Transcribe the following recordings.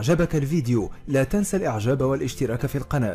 أعجبك الفيديو لا تنسى الإعجاب والاشتراك في القناة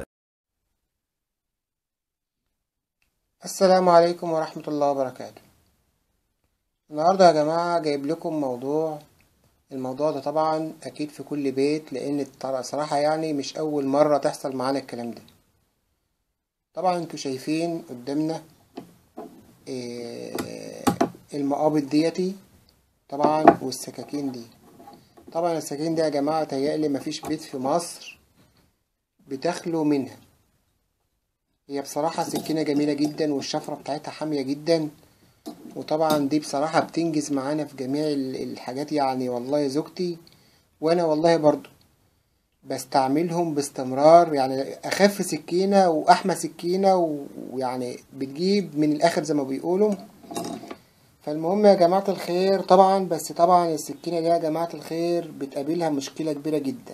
السلام عليكم ورحمة الله وبركاته النهاردة يا جماعة جايب لكم موضوع الموضوع ده طبعا أكيد في كل بيت لأن الط- صراحة يعني مش أول مرة تحصل معانا الكلام ده طبعا انتوا شايفين قدامنا إيه، المقابض ديتي طبعا والسكاكين دي طبعا السكاكين دي يا جماعة تهيألي مفيش بيت في مصر بتخلو منها هي بصراحة سكينة جميلة جدا والشفرة بتاعتها حامية جدا وطبعا دي بصراحة بتنجز معانا في جميع ال- الحاجات يعني والله زوجتي وانا والله برضو بستعملهم باستمرار يعني اخف سكينة واحمى سكينة و- ويعني بتجيب من الاخر زي ما بيقولوا فالمهم يا جماعة الخير طبعا بس طبعا السكينة دي يا جماعة الخير بتقابلها مشكلة كبيرة جدا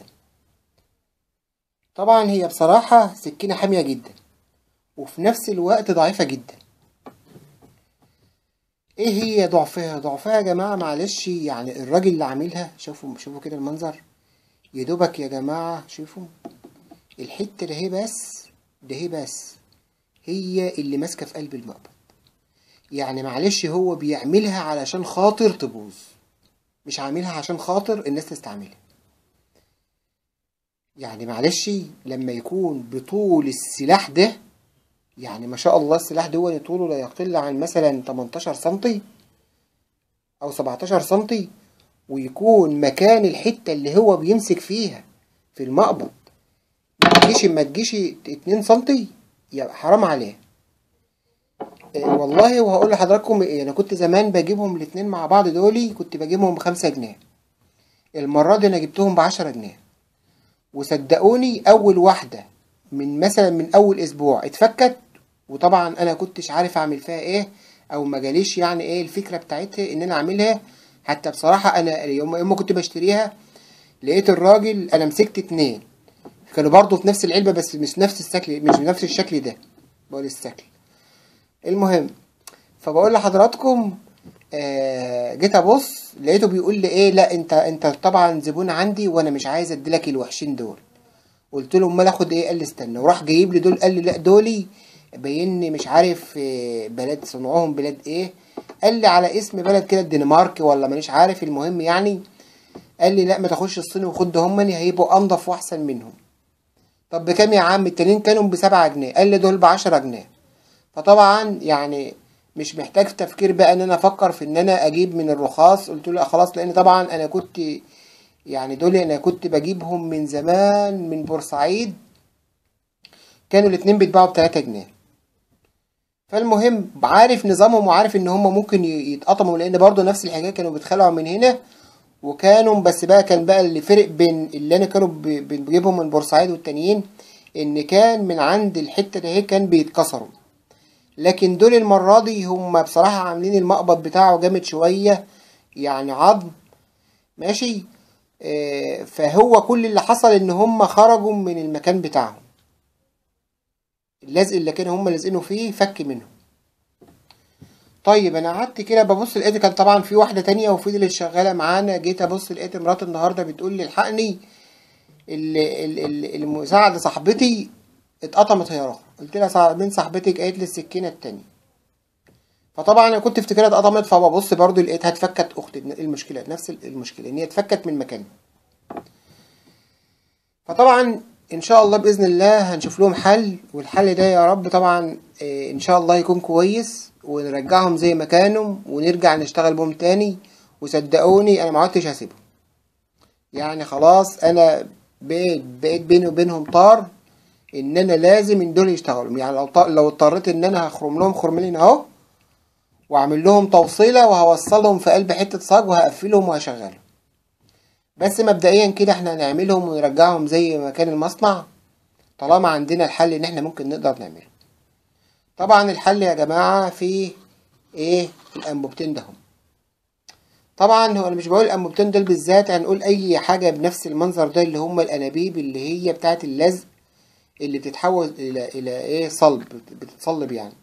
طبعا هي بصراحة سكينة حامية جدا وفي نفس الوقت ضعيفة جدا ايه هي ضعفها ضعفها يا جماعة معلش يعني الراجل اللي عاملها شوفوا شوفوا كده المنظر يدوبك يا جماعة شوفوا الحتة ده هي بس ده هي بس هي اللي ماسكة في قلب المقبض يعني معلش هو بيعملها علشان خاطر تبوظ مش عاملها عشان خاطر الناس تستعملها يعني معلش لما يكون بطول السلاح ده يعني ما شاء الله السلاح ده طوله لا يقل عن مثلا 18 سنتي او 17 سنتي ويكون مكان الحتة اللي هو بيمسك فيها في المقبض ما تجيش ما تجيش 2 سنتي يبقى حرام عليه إيه والله وهقول لحضراتكم إيه انا كنت زمان بجيبهم الاتنين مع بعض دولي كنت بجيبهم بخمسة جنيه المرة دي انا جبتهم بعشرة جنيه وصدقوني اول واحدة من مثلا من اول اسبوع اتفكت وطبعا انا كنتش عارف اعمل فيها ايه او ما جاليش يعني ايه الفكره بتاعتها ان انا اعملها حتى بصراحه انا يوم يوم ما كنت بشتريها لقيت الراجل انا مسكت اتنين كانوا برضو في نفس العلبه بس مش نفس الشكل مش بنفس الشكل ده بقول الشكل المهم فبقول لحضراتكم آه جيت ابص لقيته بيقول لي ايه لا انت انت طبعا زبون عندي وانا مش عايز اديلك الوحشين دول قلت له امال اخد ايه قال لي استنى وراح جايب لي دول قال لي لا دولي باينني مش عارف آه، بلد صنعهم بلاد ايه قال لي على اسم بلد كده الدنمارك ولا مانيش عارف المهم يعني قال لي لا ما تاخدش الصين وخد ده هم هيبقوا انضف واحسن منهم طب بكام يا عم التانيين كانوا بسبعة جنيه قال لي دول بعشرة جنيه فطبعا يعني مش محتاج تفكير بقى ان انا افكر في ان انا اجيب من الرخاص قلت له لا خلاص لان طبعا انا كنت يعني دول انا كنت بجيبهم من زمان من بورسعيد كانوا الاتنين بيتباعوا بتلاتة جنيه فالمهم عارف نظامهم وعارف ان هم ممكن ي- يتقطموا لان برضو نفس الحكايه كانوا بيتخلعوا من هنا وكانوا بس بقى كان بقى اللي فرق بين اللي انا كانوا ب- ب- بجيبهم من بورسعيد والتانيين ان كان من عند الحته ده هي كان بيتكسروا لكن دول المره دي هم بصراحه عاملين المقبض بتاعه جامد شويه يعني عظم ماشي آه، فهو كل اللي حصل ان هم خرجوا من المكان بتاعهم اللزق اللي كانوا هم لازقينه فيه فك منه طيب انا قعدت كده ببص لقيت كان طبعا في واحده تانية وفضلت شغاله معانا جيت ابص لقيت مرات النهارده بتقول لي الحقني ال- ال- ال- المساعده صاحبتي اتقطمت هي اخرى قلت لها صاحب- مين صاحبتك قالت لي السكينه التانية فطبعا انا كنت افتكرها اتقطمت فببص برضو لقيتها اتفكت اختي المشكله نفس المشكله ان هي اتفكت من مكانها فطبعا ان شاء الله باذن الله هنشوف لهم حل والحل ده يا رب طبعا آه، ان شاء الله يكون كويس ونرجعهم زي ما كانوا ونرجع نشتغل بهم تاني وصدقوني انا ما عدتش هسيبهم يعني خلاص انا بقيت بقيت بيني وبينهم طار ان انا لازم ان دول يشتغلوا يعني لو ط- لو اضطريت ان انا هخرم لهم خرمين اهو واعمل لهم توصيله وهوصلهم في قلب حته صاج وهقفلهم وهشغلهم بس مبدئيا كده احنا هنعملهم ونرجعهم زي ما كان المصنع طالما عندنا الحل ان احنا ممكن نقدر نعمله طبعا الحل يا جماعة في ايه الانبوبتين دهم طبعا هو انا مش بقول الانبوبتين دول بالذات هنقول اي حاجة بنفس المنظر ده اللي هم الانابيب اللي هي بتاعة اللزق اللي بتتحول الى الى ايه صلب بتتصلب يعني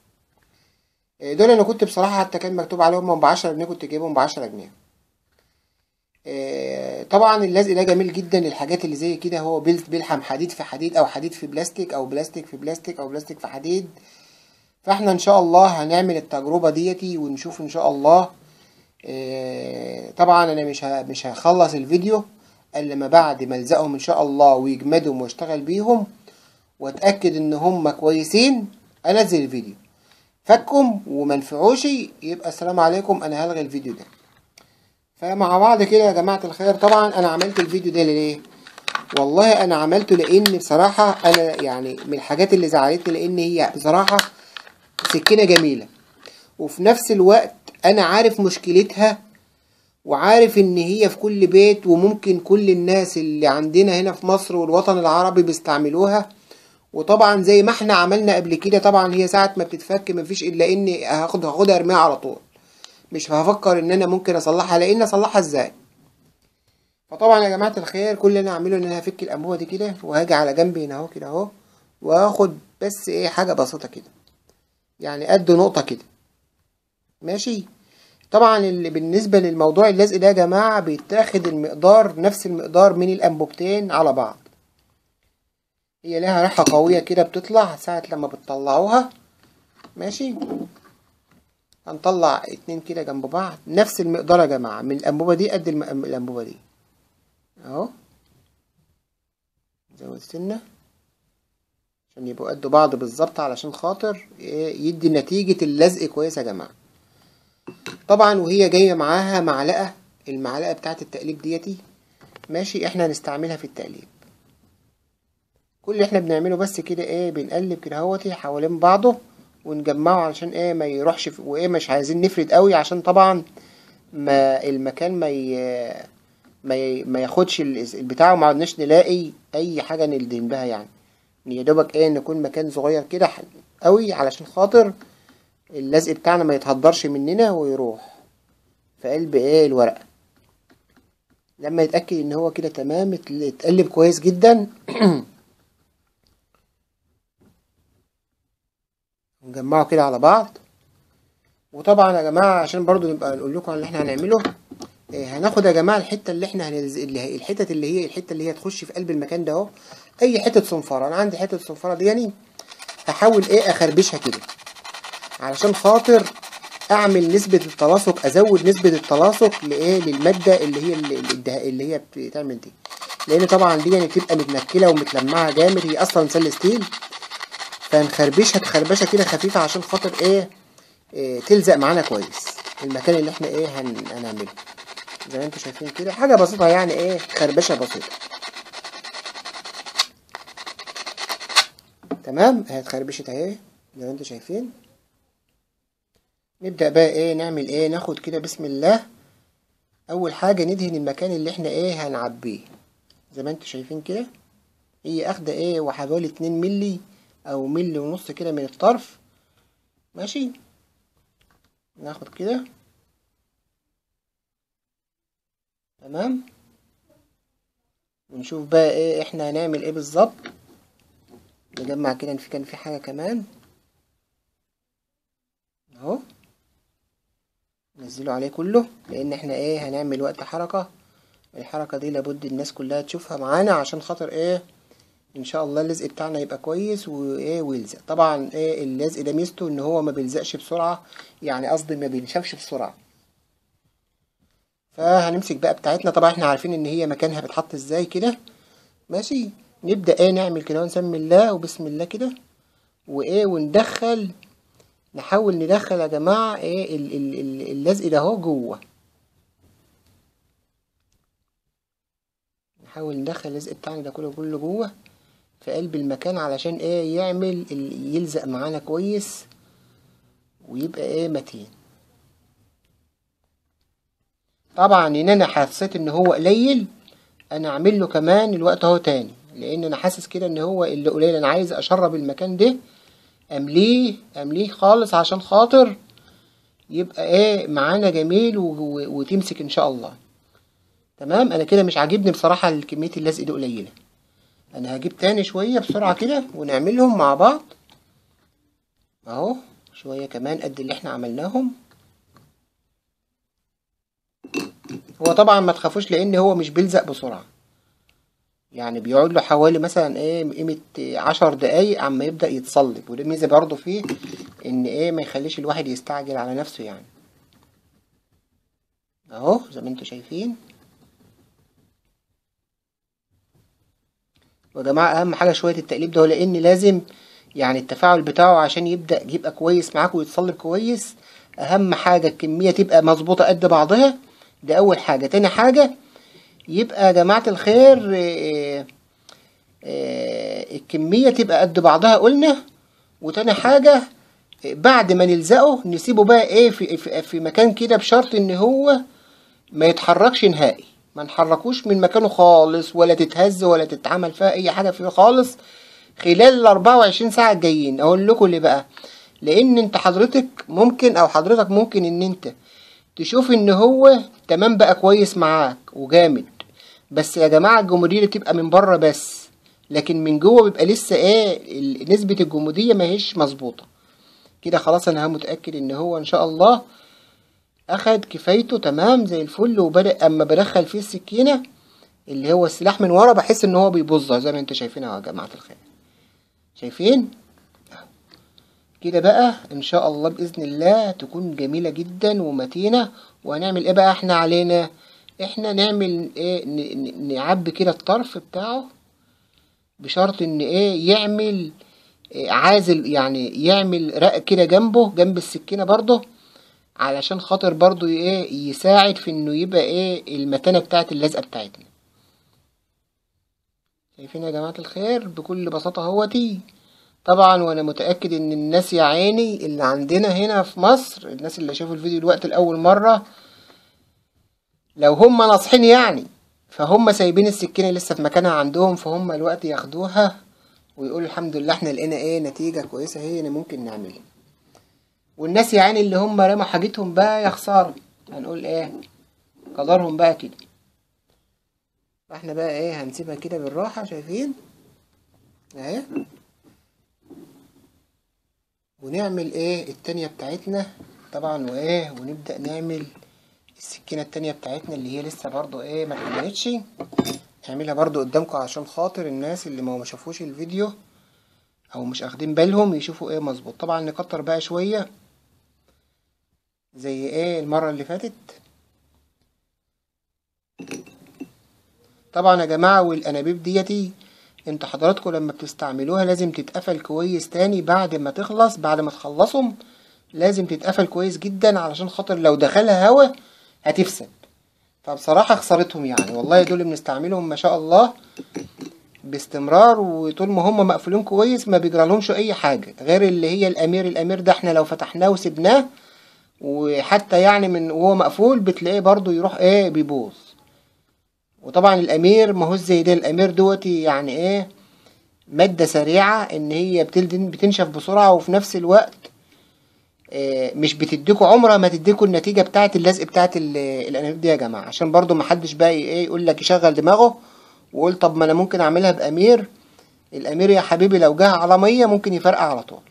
إيه دول انا كنت بصراحة حتى كان مكتوب عليهم ب 10 جنيه كنت جايبهم ب 10 جنيه آه، طبعا اللزق ده جميل جدا الحاجات اللي زي كده هو بيل- بيلحم حديد في حديد او حديد في بلاستيك او بلاستيك في بلاستيك او بلاستيك في حديد فاحنا ان شاء الله هنعمل التجربة ديتي ونشوف ان شاء الله آه، طبعا انا مش ه- مش هخلص الفيديو الا لما بعد ما الزقهم ان شاء الله ويجمدهم واشتغل بيهم واتاكد ان هم كويسين انزل الفيديو فكم ومنفعوش يبقى السلام عليكم انا هلغي الفيديو ده فمع بعض كده يا جماعة الخير طبعا انا عملت الفيديو ده ليه والله انا عملته لان بصراحة انا يعني من الحاجات اللي زعلتني لان هي بصراحة سكينة جميلة وفي نفس الوقت انا عارف مشكلتها وعارف ان هي في كل بيت وممكن كل الناس اللي عندنا هنا في مصر والوطن العربي بيستعملوها وطبعا زي ما احنا عملنا قبل كده طبعا هي ساعة ما بتتفك مفيش الا اني هاخد هاخدها ارميها على طول مش هفكر ان انا ممكن اصلحها لان اصلحها ازاي فطبعا يا جماعة الخير كل اللي انا اعمله ان انا هفك الانبوبة دي كده وهاجي على جنبي هنا اهو كده اهو واخد بس ايه حاجة بسيطة كده يعني قد نقطة كده ماشي طبعا اللي بالنسبة للموضوع اللزق ده يا جماعة بيتاخد المقدار نفس المقدار من الأنبوبتين على بعض هي لها ريحة قوية كده بتطلع ساعة لما بتطلعوها ماشي هنطلع اتنين كده جنب بعض نفس المقدار يا جماعة من الأنبوبة دي قد الم- الأنبوبة دي اهو زود سنة عشان يبقوا قد بعض بالظبط علشان خاطر إيه يدي نتيجة اللزق كويسة يا جماعة طبعا وهي جاية معاها معلقة المعلقة بتاعت التقليب ديتي ماشي احنا هنستعملها في التقليب كل اللي احنا بنعمله بس كده ايه بنقلب كده اهوتي حوالين بعضه ونجمعه علشان ايه ما يروحش في وايه مش عايزين نفرد قوي عشان طبعا ما المكان ما ي... ما, ي... ما ياخدش ال- البتاع وما عدناش نلاقي اي حاجة نلدم بها يعني يا دوبك ايه نكون مكان صغير كده ح- قوي علشان خاطر اللزق بتاعنا ما يتهدرش مننا ويروح في قلب ايه الورقة لما يتأكد ان هو كده تمام ات- اتقلب كويس جدا نجمعه كده على بعض وطبعا يا جماعة عشان برضو نبقى نقول لكم على اللي احنا هنعمله إيه، هناخد يا جماعة الحتة اللي احنا هنلز... اللي هي الحتة اللي هي الحتة اللي هي تخش في قلب المكان ده اهو اي حتة صنفرة انا عندي حتة صنفرة دي يعني هحاول ايه اخربشها كده علشان خاطر اعمل نسبة التلاصق ازود نسبة التلاصق لايه للمادة اللي هي اللي, اللي اللي هي بتعمل دي لان طبعا دي يعني بتبقى متنكلة ومتلمعة جامد هي اصلا سل ستيل فنخربشها تخربشة كده خفيفة عشان خاطر ايه, إيه تلزق معانا كويس المكان اللي احنا ايه هن... هنعمله زي ما انتم شايفين كده حاجة بسيطة يعني ايه خربشة بسيطة تمام اهي اتخربشت اهي زي ما انتم شايفين نبدأ بقى ايه نعمل ايه ناخد كده بسم الله اول حاجة ندهن المكان اللي احنا ايه هنعبيه زي ما انتم شايفين كده هي اخدة ايه وحوالي اتنين ملي او ملي ونص كده من الطرف ماشي ناخد كده تمام ونشوف بقى ايه احنا هنعمل ايه بالظبط نجمع كده إن في كان في حاجة كمان اهو نزله عليه كله لان احنا ايه هنعمل وقت حركة الحركة دي لابد الناس كلها تشوفها معانا عشان خاطر ايه ان شاء الله اللزق بتاعنا يبقى كويس وايه ويلزق طبعا ايه اللزق ده ميزته ان هو ما بيلزقش بسرعة يعني قصدي ما بينشفش بسرعة فهنمسك بقى بتاعتنا طبعا احنا عارفين ان هي مكانها بتحط ازاي كده ماشي نبدأ ايه نعمل كده ونسمي الله وبسم الله كده وايه وندخل نحاول ندخل يا جماعة ايه ال- ال- ال- اللزق ده اهو جوه نحاول ندخل اللزق بتاعنا ده كله كله جوه في قلب المكان علشان ايه يعمل ال- يلزق معانا كويس ويبقى ايه متين طبعا ان انا حسيت ان هو قليل انا اعمل له كمان الوقت اهو تاني لان انا حاسس كده ان هو اللي قليل انا عايز اشرب المكان ده امليه امليه خالص عشان خاطر يبقى ايه معانا جميل و- و- وتمسك ان شاء الله تمام انا كده مش عاجبني بصراحة كمية اللزق دي قليلة انا هجيب تاني شوية بسرعة كده ونعملهم مع بعض اهو شوية كمان قد اللي احنا عملناهم هو طبعا ما تخافوش لان هو مش بيلزق بسرعة يعني بيقعد له حوالي مثلا ايه قيمة عشر دقايق عما يبدأ يتصلب وده ميزة برضه فيه ان ايه ما يخليش الواحد يستعجل على نفسه يعني اهو زي ما انتوا شايفين ويا جماعة أهم حاجة شوية التقليب ده لأن لازم يعني التفاعل بتاعه عشان يبدأ يبقى كويس معاك ويتصلب كويس أهم حاجة الكمية تبقى مظبوطة قد بعضها ده أول حاجة تاني حاجة يبقى يا جماعة الخير آه، آه، الكمية تبقى قد بعضها قلنا وتاني حاجة آه، بعد ما نلزقه نسيبه بقى ايه في, في, في مكان كده بشرط ان هو ما يتحركش نهائي ما نحركوش من مكانه خالص ولا تتهز ولا تتعمل فيها اي حاجه فيه خالص خلال ال 24 ساعه الجايين اقول لكم ليه بقى لان انت حضرتك ممكن او حضرتك ممكن ان انت تشوف ان هو تمام بقى كويس معاك وجامد بس يا جماعه الجموديه بتبقى من بره بس لكن من جوه بيبقى لسه ايه ال- نسبه الجموديه ما هيش مظبوطه كده خلاص انا متاكد ان هو ان شاء الله اخد كفايته تمام زي الفل وبدأ اما بدخل فيه السكينة اللي هو السلاح من ورا بحس ان هو بيبظ زي ما انتوا شايفين اهو يا جماعة الخير شايفين أهو. كده بقى ان شاء الله باذن الله تكون جميلة جدا ومتينة وهنعمل ايه بقى احنا علينا احنا نعمل ايه ن- ن- نعبي كده الطرف بتاعه بشرط ان ايه يعمل إيه عازل يعني يعمل رق كده جنبه جنب السكينة برضه علشان خاطر برضو ايه يساعد في انه يبقى ايه المتانة بتاعت اللزقة بتاعتنا شايفين يا جماعة الخير بكل بساطة هوتي طبعا وانا متأكد ان الناس يا عيني اللي عندنا هنا في مصر الناس اللي شافوا الفيديو الوقت الاول مرة لو هم ناصحين يعني فهم سايبين السكينة لسه في مكانها عندهم فهم الوقت ياخدوها ويقولوا الحمد لله احنا لقينا ايه نتيجة كويسة هي اللي ممكن نعملها والناس يعني اللي هم رموا حاجتهم بقى يا خسارة هنقول ايه قدرهم بقى كده فاحنا بقى ايه هنسيبها كده بالراحة شايفين اهي ونعمل ايه التانية بتاعتنا طبعا وايه ونبدأ نعمل السكينة التانية بتاعتنا اللي هي لسه برضو ايه ما اتعملتش نعملها برضو قدامكم عشان خاطر الناس اللي ما شافوش الفيديو او مش اخدين بالهم يشوفوا ايه مظبوط طبعا نكتر بقى شوية زي ايه المرة اللي فاتت طبعا يا جماعة والانابيب ديتي انتوا حضراتكم لما بتستعملوها لازم تتقفل كويس تاني بعد ما تخلص بعد ما تخلصهم لازم تتقفل كويس جدا علشان خاطر لو دخلها هوا هتفسد فبصراحة خسارتهم يعني والله دول بنستعملهم ما شاء الله باستمرار وطول ما هم مقفولين كويس ما بيجرالهمش اي حاجة غير اللي هي الامير الامير ده احنا لو فتحناه وسبناه وحتى يعني من وهو مقفول بتلاقيه برضو يروح ايه بيبوظ وطبعا الامير ما هو زي ده الامير دوتي يعني ايه مادة سريعة ان هي بتلدن بتنشف بسرعة وفي نفس الوقت آه، مش بتديكوا عمرها ما تديكوا النتيجة بتاعت اللزق بتاعت ال- الانابيب دي يا جماعة عشان برضو ما حدش بقى ايه يقول لك يشغل دماغه ويقول طب ما انا ممكن اعملها بامير الامير يا حبيبي لو جه على مية ممكن يفرقع على طول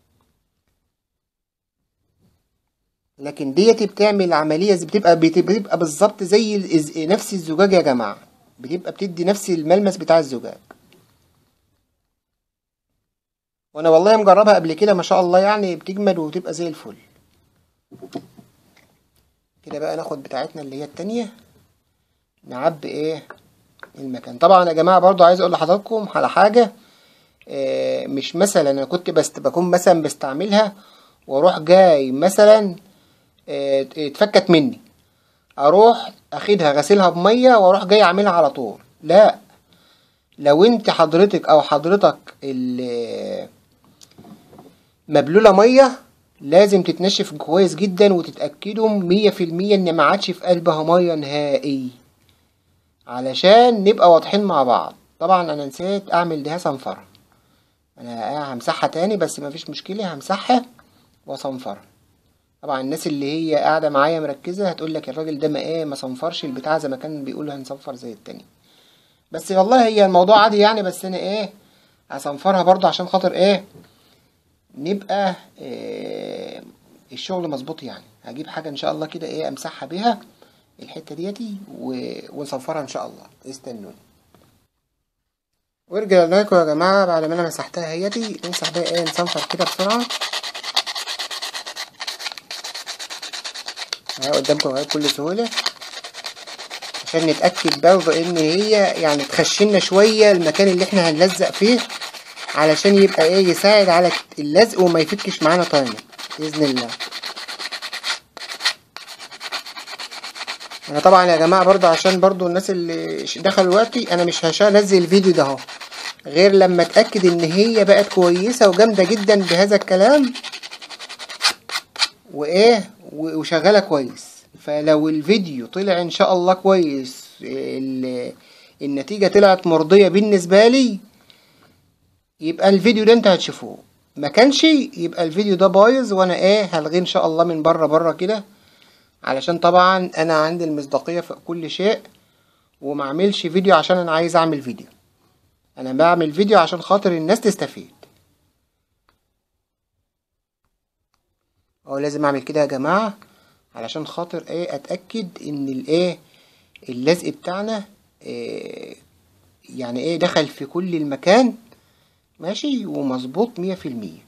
لكن ديتي بتعمل عملية زي- بتبقى بتبقى بالظبط زي الز- نفس الزجاج يا جماعة بتبقى بتدي نفس الملمس بتاع الزجاج وانا والله مجربها قبل كده ما شاء الله يعني بتجمد وبتبقى زي الفل كده بقى ناخد بتاعتنا اللي هي التانية نعبي ايه المكان طبعا يا جماعة برضو عايز اقول لحضراتكم على حاجة آه، مش مثلا انا كنت بس بكون مثلا بستعملها واروح جاي مثلا آه، اتفكت مني اروح اخدها غسلها بميه واروح جاي اعملها على طول لا لو انت حضرتك او حضرتك ال- مبلوله ميه لازم تتنشف كويس جدا وتتاكدوا مية في المية ان ما عادش في قلبها ميه نهائي علشان نبقى واضحين مع بعض طبعا انا نسيت اعمل دهان صنفره انا همسحها تاني بس مفيش مشكله همسحها واصنفرها طبعا الناس اللي هي قاعده معايا مركزه هتقول لك الراجل ده ما ايه ما صنفرش البتاع زي ما كان بيقول هنصنفر زي التاني بس والله هي الموضوع عادي يعني بس انا ايه هصنفرها برضه عشان خاطر ايه نبقى إيه الشغل مظبوط يعني هجيب حاجه ان شاء الله كده ايه امسحها بيها الحتة ديتي و- ونصفرها ان شاء الله استنوني ورجع لكم يا جماعة بعد ما انا مسحتها هيتي نمسح بقى ايه نصنفر كده بسرعة اهي قدامكم اهي بكل سهولة عشان نتأكد برضه ان هي يعني تخشنا شوية المكان اللي احنا هنلزق فيه علشان يبقى ايه يساعد على اللزق وما يفكش معانا تاني بإذن الله انا طبعا يا جماعة برضه عشان برضه الناس اللي ش- دخلوا دلوقتي انا مش هنزل الفيديو ده اهو غير لما اتأكد ان هي بقت كويسة وجامدة جدا بهذا الكلام وايه و- وشغالة كويس فلو الفيديو طلع ان شاء الله كويس ال- النتيجة طلعت مرضية بالنسبة لي يبقى الفيديو ده انت هتشوفوه ما كانش يبقى الفيديو ده بايظ وانا ايه هلغيه ان شاء الله من بره بره كده علشان طبعا انا عندي المصداقية في كل شيء وما اعملش فيديو عشان انا عايز اعمل فيديو انا بعمل فيديو عشان خاطر الناس تستفيد اه لازم اعمل كده يا جماعة علشان خاطر ايه اتأكد ان الايه اللزق بتاعنا إيه يعني ايه دخل في كل المكان ماشي ومظبوط مية في المية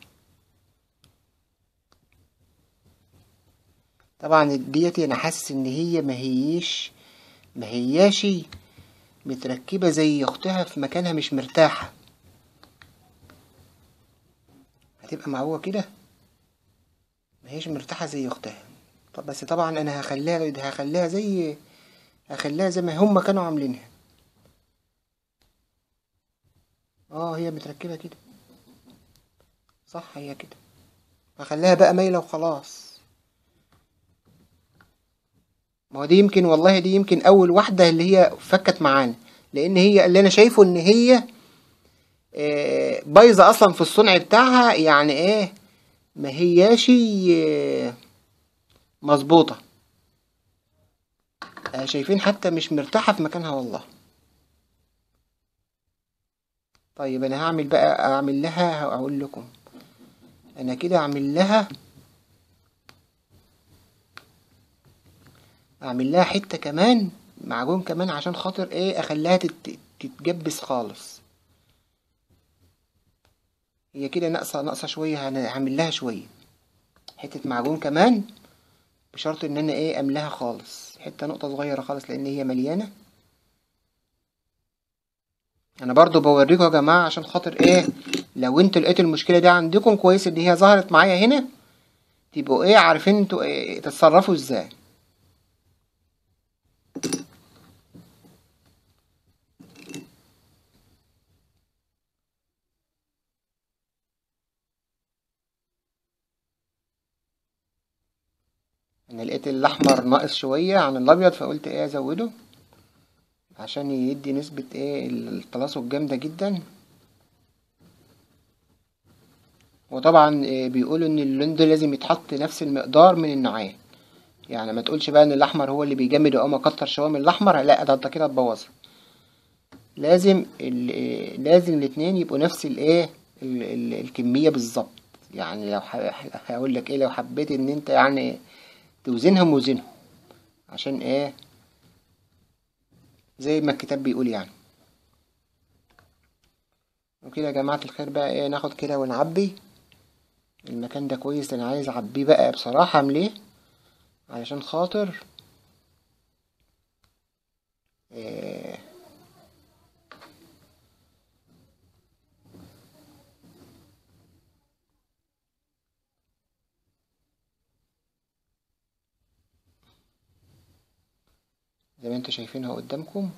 طبعا ديتي انا حاسس ان هي ما هيش ما هياشي متركبة زي اختها في مكانها مش مرتاحة هتبقى معوجة كده ما هيش مرتاحة زي اختها طب بس طبعا انا هخليها هخليها زي هخليها زي ما هم كانوا عاملينها اه هي متركبة كده صح هي كده هخليها بقى مايلة وخلاص ما هو دي يمكن والله دي يمكن اول واحدة اللي هي فكت معانا لان هي اللي انا شايفه ان هي آه، بايظة اصلا في الصنع بتاعها يعني ايه ما هياشي آه، مظبوطة آه، شايفين حتى مش مرتاحة في مكانها والله طيب انا هعمل بقى اعمل لها هقول لكم انا كده اعمل لها اعمل لها حتة كمان معجون كمان عشان خاطر ايه اخليها تت- تتجبس خالص هي كده ناقصة ناقصة شوية هن- هعمل لها شوية حتة معجون كمان بشرط ان انا ايه املاها خالص حتة نقطة صغيرة خالص لان هي مليانة انا برضو بوريكم يا جماعة عشان خاطر ايه لو انتوا لقيتوا المشكلة دي عندكم كويس ان هي ظهرت معايا هنا تبقوا ايه عارفين انتوا ايه تتصرفوا ازاي انا لقيت الاحمر ناقص شوية عن الابيض فقلت ايه ازوده عشان يدي نسبة ايه التلاصق جامدة جدا وطبعا إيه بيقولوا ان اللون ده لازم يتحط نفس المقدار من النوعين يعني ما تقولش بقى ان الاحمر هو اللي بيجمد او ما كتر شويه من الاحمر لا ده انت كده تبوظها لازم ال- إيه، لازم الاتنين يبقوا نفس الايه ال- ال- الكميه بالظبط يعني لو ح- هقول لك ايه لو حبيت ان انت يعني توزنهم وزنهم عشان ايه زي ما الكتاب بيقول يعني وكده يا جماعة الخير بقى ايه ناخد كده ونعبي المكان ده كويس انا عايز اعبيه بقى بصراحة امليه علشان خاطر إيه زي ما انتوا شايفينها قدامكم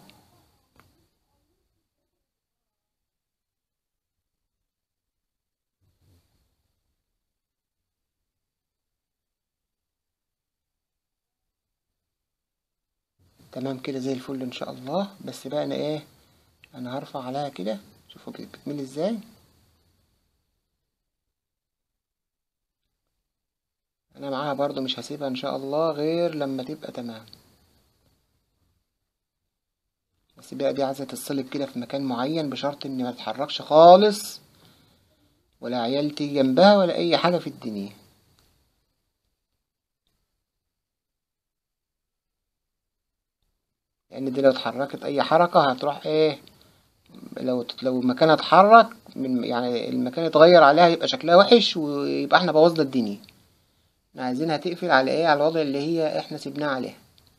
تمام كده زي الفل ان شاء الله بس بقى انا ايه انا هرفع عليها كده شوفوا بت- بتميل ازاي انا معاها برضو مش هسيبها ان شاء الله غير لما تبقى تمام بس بقى دي عايزة تتصلب كده في مكان معين بشرط ان ما تتحركش خالص ولا عيال تيجي جنبها ولا اي حاجة في الدنيا لان دي لو اتحركت اي حركة هتروح ايه لو لو المكان اتحرك من يعني المكان اتغير عليها يبقى شكلها وحش ويبقى احنا بوظنا الدنيا احنا عايزينها تقفل على ايه على الوضع اللي هي احنا سيبناها عليه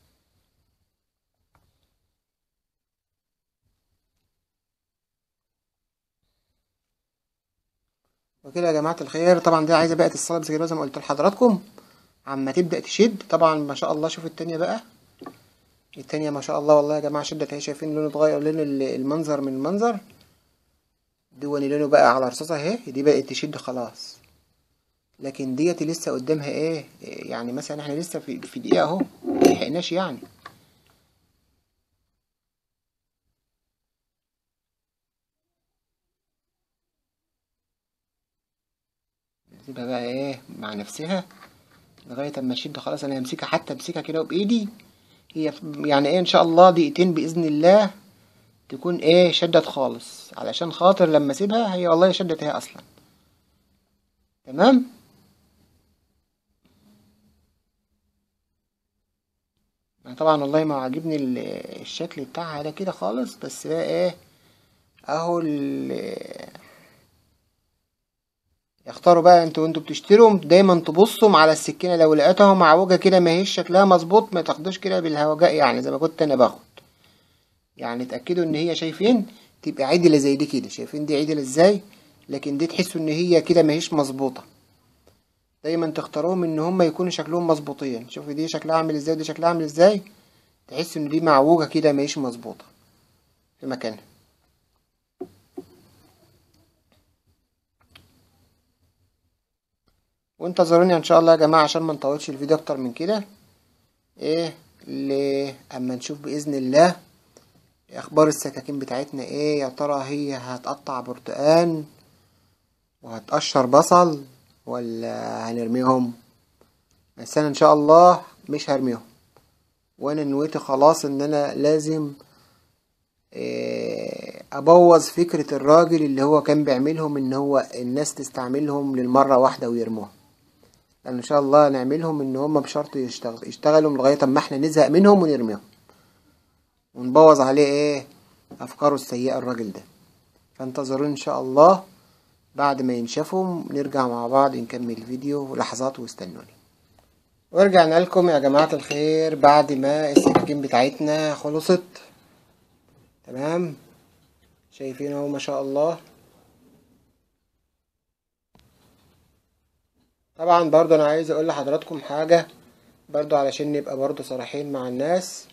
وكده يا جماعة الخير طبعا دي عايزة بقى تتصل بسجل زي ما قلت لحضراتكم عما تبدأ تشد طبعا ما شاء الله شوف التانية بقى التانية ما شاء الله والله يا جماعة شدت اهي شايفين لونه اتغير لون ال- المنظر من المنظر دوني لونه بقى على رصاصة اهي دي بقت تشد خلاص لكن ديت لسه قدامها ايه إيه يعني مثلا احنا لسه في في دقيقة اهو ملحقناش يعني نسيبها بقى ايه مع نفسها لغاية اما تشد خلاص انا همسكها حتى امسكها كده بايدي هي ف- يعني ايه ان شاء الله دقيقتين باذن الله تكون ايه شدت خالص علشان خاطر لما اسيبها هي والله شدت هي اصلا تمام أنا طبعا والله ما عاجبني ال- الشكل بتاعها ده كده خالص بس بقى ايه اهو ال- اختاروا بقى انتوا وانتوا بتشتروا دايما تبصوا على السكينه لو لقيتها معوجه كده ما هيش شكلها مظبوط ما تاخدوش كده بالهوجاء يعني زي ما كنت انا باخد يعني اتاكدوا ان هي شايفين تبقى عدله زي دي كده شايفين دي عدله ازاي لكن دي تحسوا ان هي كده ما هيش مظبوطه دايما تختاروهم ان هم يكونوا شكلهم مظبوطين شوفوا دي شكلها عامل ازاي ودي شكلها عامل ازاي تحسوا ان دي معوجه كده ما هيش مظبوطه في مكانها وانتظروني ان شاء الله يا جماعه عشان ما نطولش الفيديو اكتر من كده ايه اللي اما نشوف باذن الله اخبار السكاكين بتاعتنا ايه يا ترى هي هتقطع برتقان وهتقشر بصل ولا هنرميهم بس انا ان شاء الله مش هرميهم وانا نويت خلاص ان انا لازم إيه، ابوظ فكرة الراجل اللي هو كان بيعملهم ان هو الناس تستعملهم للمرة واحدة ويرموها لان ان شاء الله نعملهم ان هم بشرط يشتغل يشتغلوا لغاية اما احنا نزهق منهم ونرميهم ونبوظ عليه ايه افكاره السيئة الراجل ده فانتظرون ان شاء الله بعد ما ينشفوا نرجع مع بعض نكمل الفيديو لحظات واستنوني ورجعنا لكم يا جماعة الخير بعد ما السكاكين بتاعتنا خلصت تمام شايفين اهو ما شاء الله طبعا برضو انا عايز اقول لحضراتكم حاجة برضو علشان نبقى برضو صريحين مع الناس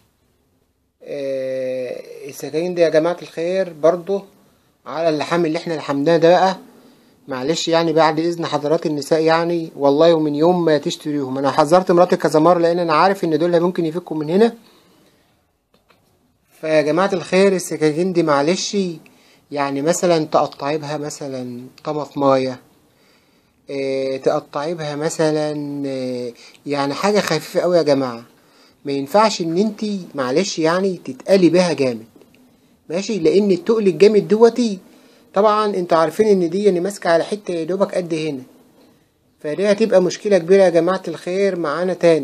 آه، السكاكين دي يا جماعة الخير برضو على اللحام اللي احنا لحمناه ده بقى معلش يعني بعد اذن حضرات النساء يعني والله ومن يوم ما تشتريهم انا حذرت مراتي كذا مره لان انا عارف ان دول ممكن يفكوا من هنا فيا جماعه الخير السكاكين دي معلش يعني مثلا تقطعي بها مثلا طماطمايه إيه تقطعي بها مثلا إيه يعني حاجه خفيفه قوي يا جماعه ما ينفعش ان انتي معلش يعني تتقلي بها جامد ماشي لان التقل الجامد دوتي طبعا انتوا عارفين ان دي يعني ماسكه على حته يا دوبك قد هنا فدي هتبقى مشكله كبيره يا جماعه الخير معانا تاني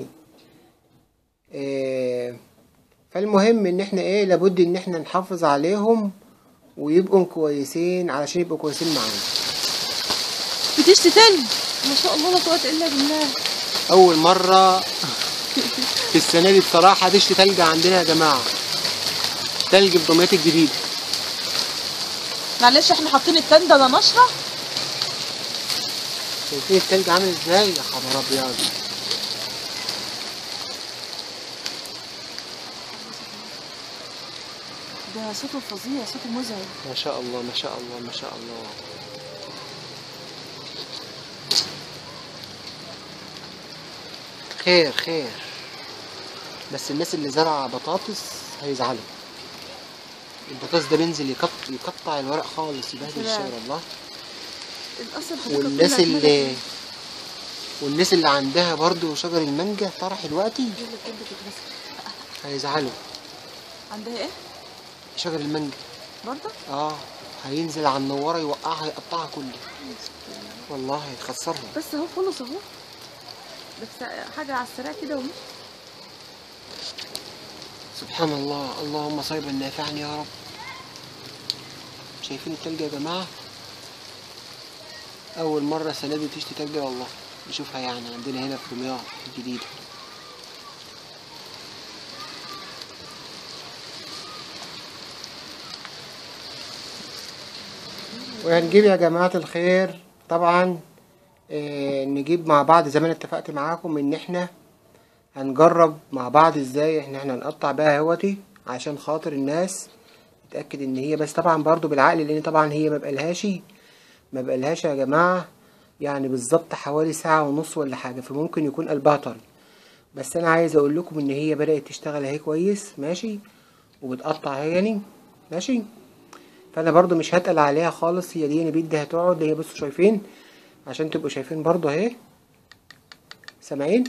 إيه فالمهم ان احنا ايه لابد ان احنا نحافظ عليهم ويبقوا كويسين علشان يبقوا كويسين معانا بتشتي تلج ما شاء الله لا قوة الا بالله اول مره في السنه دي بصراحه دشت تلج عندنا يا جماعه تلج في دمياط الجديده معلش احنا حاطين التندة ده نشرة شايفين التلج عامل ازاي يا خبر ابيض ده صوته فظيع صوته مزعج ما شاء الله ما شاء الله ما شاء الله خير خير بس الناس اللي زرع بطاطس هيزعلوا البطاطس ده بينزل يقط... يقطع الورق خالص يبهدل سلام. الشجر والله الاصل حضرتك والناس طلعت اللي ملك. والناس اللي عندها برضو شجر المانجا طرح دلوقتي يلا بجد تتغسل. هيزعلوا عندها ايه شجر المانجا برضه اه هينزل على النوارة يوقعها يقطعها كله والله هيخسرها بس اهو خلص اهو بس حاجة على السريع كده ومش سبحان الله اللهم صيبا نافعا يا رب شايفين التلج يا جماعة أول مرة السنة دي تشتي تلج والله نشوفها يعني عندنا هنا في دمياط الجديدة وهنجيب يا جماعة الخير طبعا آه، نجيب مع بعض زي ما انا اتفقت معاكم ان احنا هنجرب مع بعض ازاي احنا احنا نقطع بقى اهوتي عشان خاطر الناس تتأكد ان هي بس طبعا برضو بالعقل لان طبعا هي ما بقالهاش ما بقالهاش يا جماعة يعني بالظبط حوالي ساعة ونص ولا حاجة فممكن يكون قلبها طري بس انا عايز اقول لكم ان هي بدأت تشتغل اهي كويس ماشي وبتقطع اهي يعني ماشي فانا برضو مش هتقل عليها خالص هي دي انا بدي هتقعد هي بصوا شايفين عشان تبقوا شايفين برضو اهي سامعين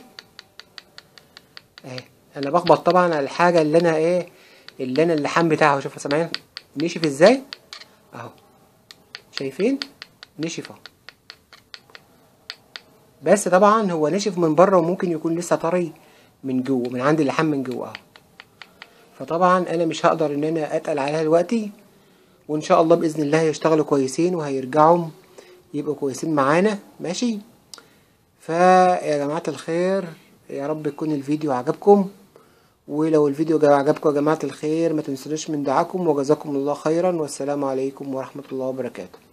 اهي انا بخبط طبعا على الحاجه اللي انا ايه اللي انا اللحام بتاعها شوفوا سامعين نشف ازاي اهو شايفين نشف اهو بس طبعا هو نشف من بره وممكن يكون لسه طري من جوه من عند اللحام من جوه اهو فطبعا انا مش هقدر ان انا اتقل عليها دلوقتي وان شاء الله باذن الله هيشتغلوا كويسين وهيرجعوا يبقوا كويسين معانا ماشي فيا جماعه الخير يا رب يكون الفيديو عجبكم ولو الفيديو جا- عجبكم يا جماعه الخير ما تنسونوش من دعاكم وجزاكم الله خيرا والسلام عليكم ورحمه الله وبركاته